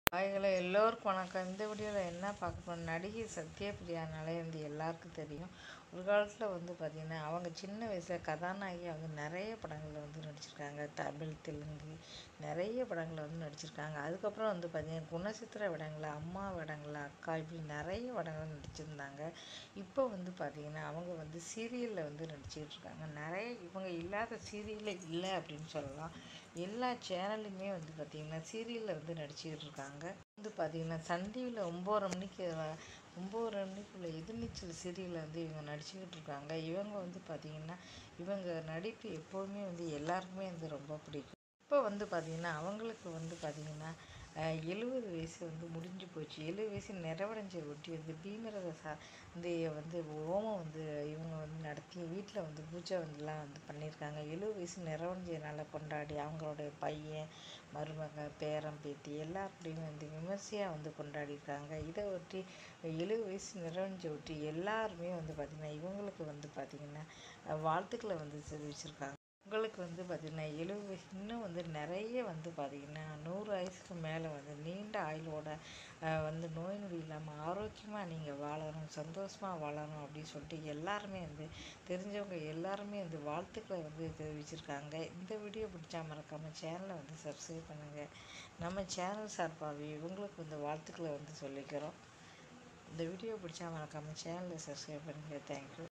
ஹாய்களை எல்லோருக்கும் வணக்கம் இந்த வீடியோவில் என்ன பார்க்க போறோம் நடிகை சத்யபிரியானாலே வந்து எல்லாருக்கும் தெரியும் ஒரு காலத்தில் வந்து பார்த்திங்கன்னா அவங்க சின்ன வயசில் கதாநாயகியாக வந்து நிறைய படங்களில் வந்து நடிச்சிருக்காங்க தமிழ் தெலுங்கு நிறைய படங்களில் வந்து நடிச்சிருக்காங்க அதுக்கப்புறம் வந்து பார்த்திங்கன்னா குணசித்திர படங்களில் அம்மா படங்களில் அக்கா இப்படி நிறைய படங்கள் நடிச்சிருந்தாங்க இப்போ வந்து பார்த்திங்கன்னா அவங்க வந்து சீரியலில் வந்து நடிச்சிட்டு இருக்காங்க நிறைய இவங்க இல்லாத சீரியலே இல்லை அப்படின்னு சொல்லலாம் எல்லா சேனல்லையுமே வந்து பார்த்திங்கன்னா சீரியலில் வந்து நடிச்சிக்கிட்டு இருக்காங்க வந்து பார்த்திங்கன்னா சன் டிவியில் ஒம்பது மணிக்கு வ- ஒம்பது மணிக்குள்ள எதிர்நீச்சல் சீரியலில் வந்து இவங்க நடிச்சுக்கிட்டு இருக்காங்க இவங்க வந்து பார்த்திங்கன்னா இவங்க நடிப்பு எப்போதுமே வந்து எல்லாருக்குமே வந்து ரொம்ப பிடிக்கும் இப்போ வந்து பார்த்திங்கன்னா அவங்களுக்கு வந்து பார்த்திங்கன்னா எழுபது வயசு வந்து முடிஞ்சு போச்சு எழுபது வயசு நிறைவடைஞ்ச ஒட்டி வந்து பீமரத சா வந்து வந்து ஹோமம் வந்து இவங்க வந்து நடத்தி வீட்டில் வந்து பூஜை வந்துலாம் வந்து பண்ணியிருக்காங்க எழுபது வயசு நிறைவடைஞ்சதுனால கொண்டாடி அவங்களுடைய பையன் மருமக பேரன் பேத்தி எல்லாருடையும் வந்து விமர்சையாக வந்து கொண்டாடியிருக்காங்க இதை ஒட்டி எழுபது வயசு நிறைவடைஞ்ச ஒட்டி எல்லாருமே வந்து பார்த்திங்கன்னா இவங்களுக்கு வந்து பார்த்திங்கன்னா வாழ்த்துக்களை வந்து தெரிவிச்சிருக்காங்க உங்களுக்கு வந்து பார்த்திங்கன்னா எழுபது வயசு இன்னும் வந்து நிறைய வந்து பார்த்திங்கன்னா நூறு வயசுக்கு மேலே வந்து நீண்ட ஆயுளோட அஹ், வந்து நோய் நொடி இல்லாமல் ஆரோக்கியமாக நீங்கள் வாழணும் சந்தோஷமாக வாழணும் அப்படின்னு சொல்லிட்டு எல்லாருமே வந்து தெரிஞ்சவங்க எல்லாருமே வந்து வாழ்த்துக்களை வந்து தெரிவிச்சிருக்காங்க இந்த வீடியோ பிடிச்சா மறக்காமல் சேனலை வந்து சப்ஸ்கிரைப் பண்ணுங்கள் நம்ம சேனல் சார்பாகவே இவங்களுக்கு வந்து வாழ்த்துக்களை வந்து சொல்லிக்கிறோம் இந்த வீடியோ பிடிச்சா மறக்காமல் சேனலை சப்ஸ்கிரைப் பண்ணுங்கள் தேங்க்யூ